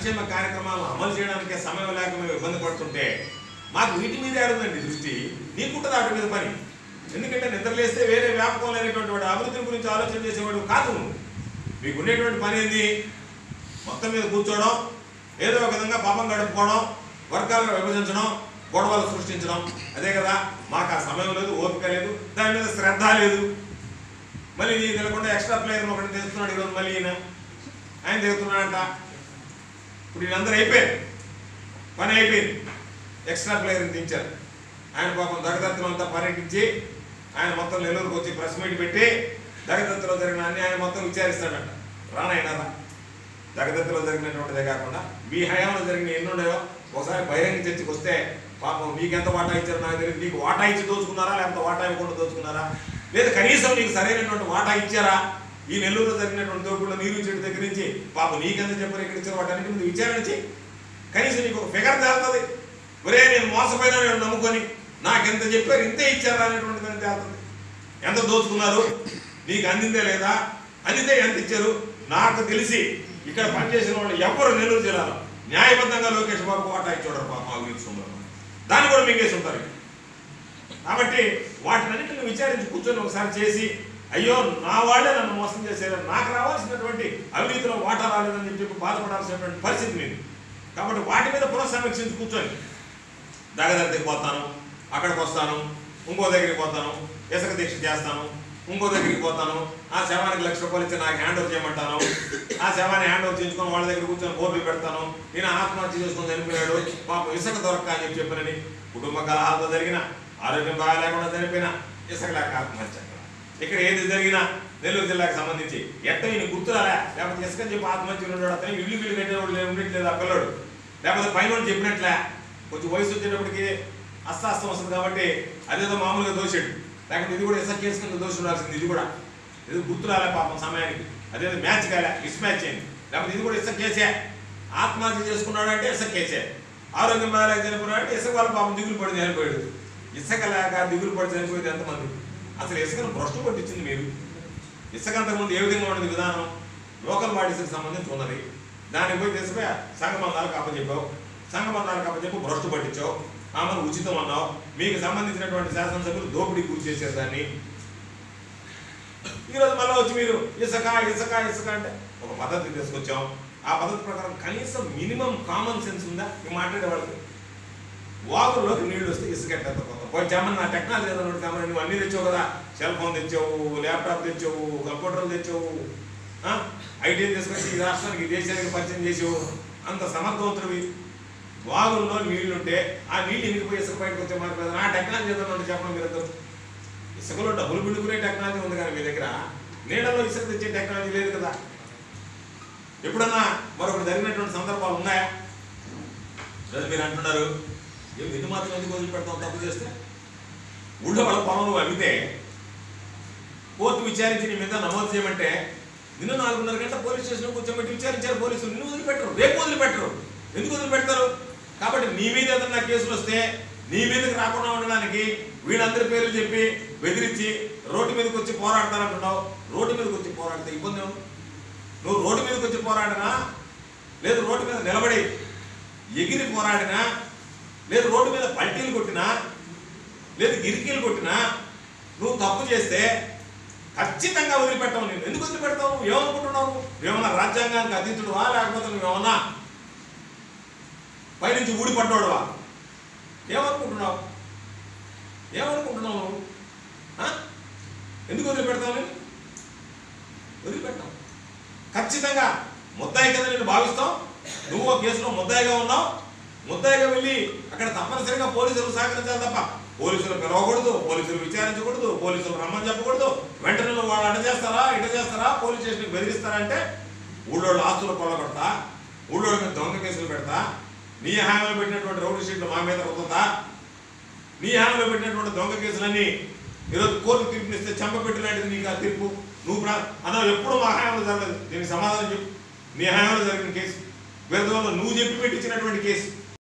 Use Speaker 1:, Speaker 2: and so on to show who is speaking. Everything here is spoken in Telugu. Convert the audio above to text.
Speaker 1: సంక్షేమ కార్యక్రమాలను అమలు చేయడానికే సమయం లేక మేము ఇబ్బంది పడుతుంటే మాకు వీటి మీద ఏడుందండి దృష్టి నీకుంటుంది వాటి మీద పని ఎందుకంటే నిద్రలేస్తే వేరే వ్యాపకం లేనటువంటి వాడు అభివృద్ధి గురించి ఆలోచన చేసేవాడు కాదు నువ్వు. మీకు ఉండేటువంటి పని ఏంది మొత్తం మీద కూర్చోవడం ఏదో ఒక విధంగా పాపం గడుపుకోవడం వర్గాలుగా విభజించడం గొడవలు సృష్టించడం అదే కదా మాకు ఆ సమయం లేదు ఓపిక లేదు దాని మీద శ్రద్ధ లేదు మళ్ళీ నీ తెలియకుండా ఎక్స్ట్రా ప్లేయర్ ఒకటి తెస్తున్నాడు ఈరోజు మళ్ళీ ఈయన ఆయన తెగుతున్నాడంట ఇప్పుడు వీళ్ళందరూ అయిపోయారు పని అయిపోయింది ఎక్స్ట్రా ప్లేయర్ని దించారు ఆయన పాపం దగదత్తులు అంతా పర్యటించి ఆయన మొత్తం నెల్లూరుకు వచ్చి ప్రెస్ మీట్ పెట్టి దగదత్తులో జరిగిన అన్యాయం మొత్తం విచారిస్తాడంట రానాయన రా దగదత్తులో జరిగినటువంటిదే కాకుండా మీ హయాంలో జరిగిన ఎన్ని ఉన్నాయో ఒకసారి బహిరంగ చర్చకు వస్తే పాపం మీకు ఎంత వాటా ఇచ్చారో నాకు తెలియదు నీకు వాటా ఇచ్చి దోచుకున్నారా లేకపోతే వాటా ఇవ్వకుండా దోచుకున్నారా లేదా కనీసం నీకు సరైనటువంటి వాటా ఇచ్చారా ఈ నెల్లూరులో జరిగినటువంటి దోపుల్లో నీరు చెట్టు దగ్గర నుంచి పాపం నీకెంత చెప్పారు ఇక్కడ ఇచ్చారు వాటన్నిటి మీద విచారణ చేయి కనీసం నీకు ఒక ఫిగర్ తేలుతుంది ఒరే నేను మోసపోయినా నేను నమ్ముకొని నాకెంత చెప్పారు ఇంతే ఇచ్చారా అనేటువంటి దాన్ని తేలుతుంది ఎంత దోచుకున్నారు నీకు అందిందే లేదా అందితే ఎంత ఇచ్చారు నాకు తెలిసి ఇక్కడ పనిచేసిన వాళ్ళు ఎవరు నెల్లూరు జిల్లాలో న్యాయబద్ధంగా లోకేష్ బాబు వాటా ఇచ్చాడు పాపం అభివృద్ధి సొమ్ములో దాన్ని కూడా మింగేసి ఉంటారు ఇక. కాబట్టి వాటినన్నింటిని విచారించి కూర్చొని ఒకసారి చేసి అయ్యో నా వాళ్ళే నన్ను మోసం చేశారు నాకు రావాల్సినటువంటి అవినీతిలో వాటా రాలేదని చెప్పి బాధపడాల్సినటువంటి పరిస్థితి మీది కాబట్టి వాటి మీద పునఃసమీక్షించి కూర్చొని దగ్గరికి పోతాను అక్కడికి వస్తాను ఇంకో దగ్గరికి పోతాను ఇసుక దీక్ష చేస్తాను ఇంకో దగ్గరికి పోతాను ఆ శవానికి లక్ష రూపాయలు ఇచ్చి నాకు హ్యాండ్ ఓవర్ చేయమంటాను ఆ శవాన్ని హ్యాండ్ ఓవర్ చేయించుకొని వాళ్ళ దగ్గర కూర్చొని బోర్డులు పెడతాను నేను ఆత్మహత్య చేసుకొని చనిపోయాడు పాప ఇసుక దొరక్క అని చెప్పి చెప్పినని కుటుంబ కలహాలతో జరిగిన ఆరోగ్యం బాగా లేకుండా చనిపోయిన ఇసుక లేక ఆత్మహత్య ఇక్కడ ఏది జరిగినా నెల్లూరు జిల్లాకు సంబంధించి ఎట్ట ఈయన గుర్తురాలే లేకపోతే ఇసుక చెప్పి ఆత్మహత్య ఉన్నాడు అతను ఇల్లు గిల్లు కట్టేవాడు లేదు ఉండట్లేదు ఆ పిల్లడు లేకపోతే పైన వాళ్ళు చెప్పినట్లే కొంచెం వయసు వచ్చేటప్పటికి అస్తాస్తం వస్తుంది కాబట్టి అదేదో మామూలుగా దోషాడు లేకపోతే ఇది కూడా ఇసుక కేసు కింద దోషి ఉండాల్సింది ఇది కూడా ఇది గుర్తురాలే పాపం సమయానికి అదేదో మ్యాచ్ కాలే మిస్ మ్యాచ్ అయింది లేకపోతే ఇది కూడా ఇసుక కేసే ఆత్మహత్య చేసుకున్నాడు అంటే ఇసుక కేసే ఆరోగ్యం బాగాలేక చనిపోయాడు అంటే ఇసుక వాళ్ళ పాపం దిగులు పడి చనిపోయాడు ఇసుక లేక దిగులు పడి చనిపోయేది ఎంతమంది అసలు ఇసుకను భ్రష్టు పట్టించింది మీరు ఇసుక అంతకుముందు ఏ విధంగా ఉన్నది విధానం లోకల్ బాడీస్కి సంబంధించి ఉన్నది దానికి పోయి తెలిసిపోయి సంఘబంధాలకు అప్పచెప్పావు సంఘబంధాలకు అప్పచెప్పి భ్రష్టు పట్టించావు ఆమెను ఉచితం అన్నావు మీకు సంబంధించినటువంటి శాసనసభ్యులు దోపిడీ గురి చేశారు దాన్ని ఈరోజు మళ్ళీ వచ్చి మీరు ఇసుక ఇసుక ఇసుక అంటే ఒక పద్ధతి తీసుకొచ్చాం ఆ పద్ధతి ప్రకారం కనీసం మినిమం కామన్ సెన్స్ ఉందా ఈ మాట్లాడే వాళ్ళకి వాగుల్లోకి నీళ్లు వస్తే ఇసుక ఎట్ట కొత్త పోయి జమ్మని నా టెక్నాలజీ ఏదైనా కాబట్టి నువ్వు అన్నీ తెచ్చావు కదా సెల్ ఫోన్ తెచ్చావు ల్యాప్టాప్ తెచ్చావు కంప్యూటర్లు తెచ్చావు ఐటీ తీసుకొచ్చి ఈ రాష్ట్రానికి ఈ దేశానికి పరిచయం చేసావు అంత సమర్థవంతుడివి వాగుల్లో నీళ్లుంటే ఆ నీళ్ళు ఇనికిపోయి ఇసుక బయటకు వచ్చే మార్పు లేదు. నా టెక్నాలజీ ఏదైనా ఉంటే చెప్పడం మీరు ఇద్దరు. ఇసుకలో డబ్బులు పిండుకునే టెక్నాలజీ ఉంది కానీ మీ దగ్గర నీళ్ళలో ఇసుక తెచ్చే టెక్నాలజీ లేదు కదా ఎప్పుడన్నా మరొకటి జరిగినటువంటి సందర్భాలు ఉన్నాయా ఈరోజు మీరు అంటున్నారు ఏం ఎన్ని మాత్రం ఎందుకు వదిలిపెడతాం తప్పు చేస్తే ఊళ్ళో వాళ్ళ పొలం నువ్వు అమ్మితే కోర్టు విచారించి నీ మీద నమోదు చేయమంటే నిన్ను నాలుగున్నర గంట పోలీస్ స్టేషన్ కూర్చోబెట్టి విచారించారు పోలీసులు నిన్ను వదిలిపెట్టరు రేపు వదిలిపెట్టరు ఎందుకు వదిలిపెడతారు కాబట్టి నీ మీద ఏదన్నా కేసులు వస్తే నీ మీదకి రాకుండా ఉండడానికి వీళ్ళందరి పేర్లు చెప్పి బెదిరించి రోడ్డు మీదకి వచ్చి పోరాడతానంటున్నావు రోడ్డు మీదకి వచ్చి పోరాడితే ఇబ్బంది ఏముంది? నువ్వు రోడ్డు మీదకి వచ్చి పోరాడినా లేదు రోడ్డు మీద నిలబడి ఎగిరి పోరాడినా లేదు రోడ్డు మీద పల్టీలు కొట్టినా లేదు గిరికీలు కొట్టినా నువ్వు తప్పు చేస్తే ఖచ్చితంగా వదిలిపెట్టావు నేను ఎందుకు వదిలిపెడతావు నువ్వు ఏమనుకుంటున్నావు నువ్వేమన్నా రాజ్యాంగానికి అతీతుడువా లేకపోతే నువ్వేమన్నా పైనుంచి ఊడిపడ్డాడువా ఏమనుకుంటున్నావు ఏమనుకుంటున్నావు నువ్వు ఆ? ఎందుకు వదిలిపెడతావు నేను వదిలిపెట్టావు ఖచ్చితంగా ముద్దాయి కింద నేను భావిస్తాం నువ్వు ఒక కేసులో ముద్దాయిగా ఉన్నావు ముద్దాయిగా వెళ్ళి అక్కడ తప్పనిసరిగా పోలీసులు సహకరించాలి తప్ప పోలీసులు పిలవకూడదు పోలీసులు విచారించకూడదు పోలీసులు రమ్మని చెప్పకూడదు వెంటనే నువ్వు వాళ్ళు అడ్డ చేస్తారా ఇట చేస్తారా పోలీస్ స్టేషన్కి బెదిరిస్తారా అంటే ఊళ్ళో ఆస్తులు కొల్లగొడతా ఊళ్ళో మీద దొంగ కేసులు పెడతా నీ హామీలో పెట్టినటువంటి రౌడీ షీట్లు మా మీద రుద్దుతా నీ హామీలో పెట్టినటువంటి దొంగ కేసులన్నీ ఈరోజు కోర్టు తీర్పునిస్తే చెంపపెట్టి లాంటిది నీకు ఆ తీర్పు నువ్వు ప్రా- అన్నా ఎప్పుడు మా హామీలో జరగలేదు దీనికి సమాధానం చెప్పు నీ హామీలో జరిగిన కేసు వేరే నువ్వు చెప్పి పెట్టించినటువంటి కేసు